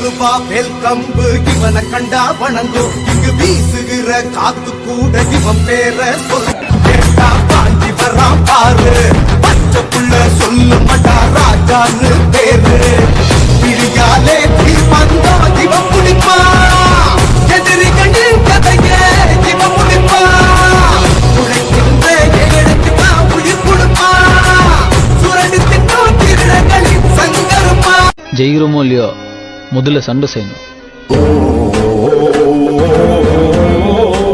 அருவா வேல் கம்பு இவனை கண்டா வணங்கும் இங்கு வீசுகிற காத்து கூட இவன் பேர சொல் கேட்டா பாஞ்சி வரான் பாரு பச்சை புள்ள சொல்ல மாட்டா ராஜான்னு பேரு பிரியாலே தீர்மாந்தா இவன் முடிப்பா எதிரிகளின் கதைய இவன் முடிப்பா உழைக்கின்ற ஏழைக்கு தான் உயிர் கொடுப்பா சுரண்டு தின்னும் திருடங்களின் சங்கரமா ஜெயிக்கிறோமோ இல்லையோ முதல்ல சண்டை செய்யணும்